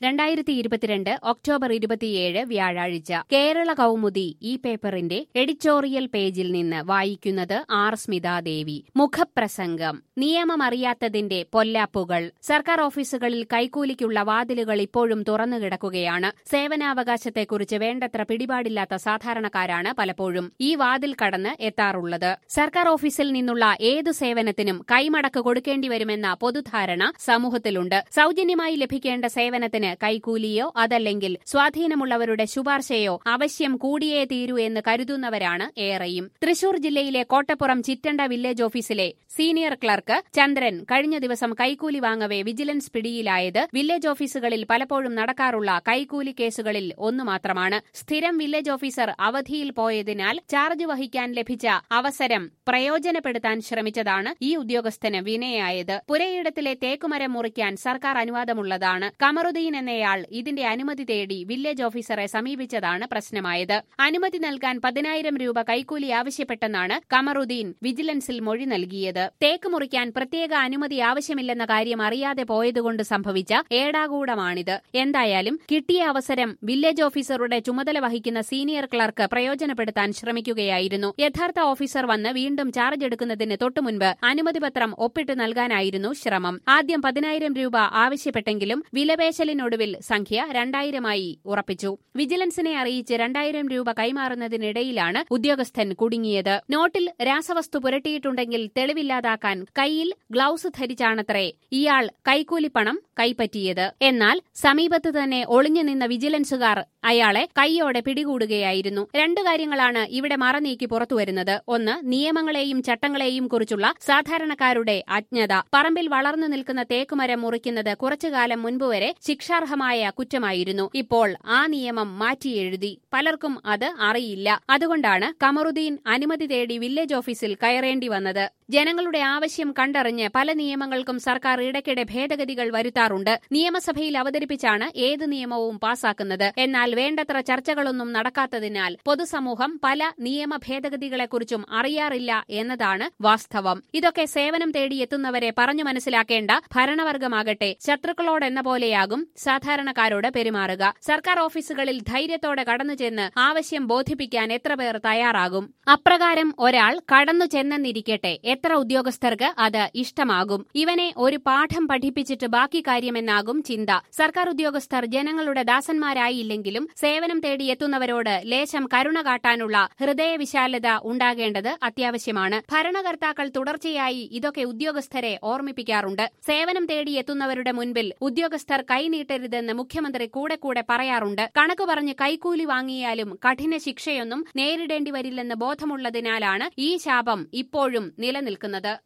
രണ്ടായിരത്തി ഇരുപത്തിരണ്ട് ഒക്ടോബർ ഇരുപത്തിയേഴ് വ്യാഴാഴ്ച കേരള കൗമുദി ഈ പേപ്പറിന്റെ എഡിറ്റോറിയൽ പേജിൽ നിന്ന് വായിക്കുന്നത് ആർ സ്മിതാദേവി മുഖപ്രസംഗം നിയമമറിയാത്തതിന്റെ പൊല്ലാപ്പുകൾ സർക്കാർ ഓഫീസുകളിൽ കൈക്കൂലിക്കുള്ള വാതിലുകൾ ഇപ്പോഴും തുറന്നു കിടക്കുകയാണ് സേവനാവകാശത്തെക്കുറിച്ച് വേണ്ടത്ര പിടിപാടില്ലാത്ത സാധാരണക്കാരാണ് പലപ്പോഴും ഈ വാതിൽ കടന്ന് എത്താറുള്ളത് സർക്കാർ ഓഫീസിൽ നിന്നുള്ള ഏതു സേവനത്തിനും കൈമടക്ക് കൊടുക്കേണ്ടി വരുമെന്ന പൊതുധാരണ സമൂഹത്തിലുണ്ട് സൗജന്യമായി ലഭിക്കേണ്ട സേവനത്തിന് കൈക്കൂലിയോ അതല്ലെങ്കിൽ സ്വാധീനമുള്ളവരുടെ ശുപാർശയോ അവശ്യം കൂടിയേ തീരൂ എന്ന് കരുതുന്നവരാണ് ഏറെയും തൃശൂർ ജില്ലയിലെ കോട്ടപ്പുറം ചിറ്റണ്ട വില്ലേജ് ഓഫീസിലെ സീനിയർ ക്ലർക്ക് ചന്ദ്രൻ കഴിഞ്ഞ ദിവസം കൈക്കൂലി വാങ്ങവെ വിജിലൻസ് പിടിയിലായത് വില്ലേജ് ഓഫീസുകളിൽ പലപ്പോഴും നടക്കാറുള്ള കൈക്കൂലി കേസുകളിൽ ഒന്നു മാത്രമാണ് സ്ഥിരം വില്ലേജ് ഓഫീസർ അവധിയിൽ പോയതിനാൽ ചാർജ് വഹിക്കാൻ ലഭിച്ച അവസരം പ്രയോജനപ്പെടുത്താൻ ശ്രമിച്ചതാണ് ഈ ഉദ്യോഗസ്ഥന് വിനയായത് പുരയിടത്തിലെ തേക്കുമരം മുറിക്കാൻ സർക്കാർ അനുവാദമുള്ളതാണ് കമറുദ്ദീൻ എന്നയാൾ ഇതിന്റെ അനുമതി തേടി വില്ലേജ് ഓഫീസറെ സമീപിച്ചതാണ് പ്രശ്നമായത് അനുമതി നൽകാൻ പതിനായിരം രൂപ കൈക്കൂലി ആവശ്യപ്പെട്ടെന്നാണ് കമറുദ്ദീൻ വിജിലൻസിൽ മൊഴി നൽകിയത് തേക്ക് മുറിക്കാൻ പ്രത്യേക അനുമതി ആവശ്യമില്ലെന്ന കാര്യം അറിയാതെ പോയതുകൊണ്ട് സംഭവിച്ച ഏടാകൂടമാണിത് എന്തായാലും കിട്ടിയ അവസരം വില്ലേജ് ഓഫീസറുടെ ചുമതല വഹിക്കുന്ന സീനിയർ ക്ലർക്ക് പ്രയോജനപ്പെടുത്താൻ ശ്രമിക്കുകയായിരുന്നു യഥാർത്ഥ ഓഫീസർ വന്ന് വീണ്ടും ചാർജ് എടുക്കുന്നതിന് തൊട്ടുമുൻപ് അനുമതിപത്രം ഒപ്പിട്ട് നൽകാനായിരുന്നു ശ്രമം ആദ്യം പതിനായിരം രൂപ ആവശ്യപ്പെട്ടെങ്കിലും വിലപേശലിനൊടുവിൽ സംഖ്യ രണ്ടായിരമായി ഉറപ്പിച്ചു വിജിലൻസിനെ അറിയിച്ച് രണ്ടായിരം രൂപ കൈമാറുന്നതിനിടയിലാണ് ഉദ്യോഗസ്ഥൻ കുടുങ്ങിയത് നോട്ടിൽ രാസവസ്തു പുരട്ടിയിട്ടുണ്ടെങ്കിൽ തെളിവില്ലാതാക്കാൻ കയ്യിൽ ഗ്ലൌസ് ധരിച്ചാണത്രേ ഇയാൾ കൈക്കൂലിപ്പണം കൈപ്പറ്റിയത് എന്നാൽ സമീപത്ത് തന്നെ ഒളിഞ്ഞു നിന്ന വിജിലൻസുകാർ അയാളെ കൈയോടെ പിടികൂടുകയായിരുന്നു രണ്ടു കാര്യങ്ങളാണ് ഇവിടെ മറനീക്കി പുറത്തുവരുന്നത് ഒന്ന് നിയമങ്ങളെയും ചട്ടങ്ങളെയും കുറിച്ചുള്ള സാധാരണക്കാരുടെ അജ്ഞത പറമ്പിൽ വളർന്നു നിൽക്കുന്ന തേക്കുമരം മുറിക്കുന്നത് കുറച്ചുകാലം മുൻപ് വരെ ശിക്ഷാർഹമായ കുറ്റമായിരുന്നു ഇപ്പോൾ ആ നിയമം മാറ്റിയെഴുതി പലർക്കും അത് അറിയില്ല അതുകൊണ്ടാണ് കമറുദ്ദീൻ അനുമതി തേടി വില്ലേജ് ഓഫീസിൽ കയറേണ്ടി വന്നത് ജനങ്ങളുടെ ആവശ്യം കണ്ടറിഞ്ഞ് പല നിയമങ്ങൾക്കും സർക്കാർ ഇടയ്ക്കിടെ ഭേദഗതികൾ വരുത്താറുണ്ട് നിയമസഭയിൽ അവതരിപ്പിച്ചാണ് ഏത് നിയമവും പാസാക്കുന്നത് എന്നാൽ വേണ്ടത്ര ചർച്ചകളൊന്നും നടക്കാത്തതിനാൽ പൊതുസമൂഹം പല നിയമ ഭേദഗതികളെക്കുറിച്ചും അറിയാറില്ല എന്നതാണ് വാസ്തവം ഇതൊക്കെ സേവനം തേടി എത്തുന്നവരെ പറഞ്ഞു മനസ്സിലാക്കേണ്ട ഭരണവർഗമാകട്ടെ ശത്രുക്കളോടെന്ന പോലെയാകും സാധാരണക്കാരോട് പെരുമാറുക സർക്കാർ ഓഫീസുകളിൽ ധൈര്യത്തോടെ കടന്നു ചെന്ന് ആവശ്യം ബോധിപ്പിക്കാൻ എത്ര പേർ തയ്യാറാകും അപ്രകാരം ഒരാൾ കടന്നു ചെന്നെന്നിരിക്കട്ടെ എത്ര ഉദ്യോഗസ്ഥർക്ക് അത് ഇഷ്ടമാകും ഇവനെ ഒരു പാഠം പഠിപ്പിച്ചിട്ട് ബാക്കി കാര്യമെന്നാകും ചിന്ത സർക്കാർ ഉദ്യോഗസ്ഥർ ജനങ്ങളുടെ ദാസന്മാരായില്ലെങ്കിലും സേവനം തേടി എത്തുന്നവരോട് ലേശം കരുണ കാട്ടാനുള്ള ഹൃദയവിശാലത ഉണ്ടാകേണ്ടത് അത്യാവശ്യമാണ് ഭരണകർത്താക്കൾ തുടർച്ചയായി ഇതൊക്കെ ഉദ്യോഗസ്ഥരെ ഓർമ്മിപ്പിക്കാറുണ്ട് സേവനം തേടി എത്തുന്നവരുടെ മുൻപിൽ ഉദ്യോഗസ്ഥർ കൈനീട്ടരുതെന്ന് മുഖ്യമന്ത്രി കൂടെ കൂടെ പറയാറുണ്ട് കണക്ക് പറഞ്ഞ് കൈക്കൂലി വാങ്ങിയാലും കഠിന ശിക്ഷയൊന്നും നേരിടേണ്ടി വരില്ലെന്ന് ബോധമുള്ളതിനാലാണ് ഈ ശാപം ഇപ്പോഴും നിലനിൽക്കുന്നത്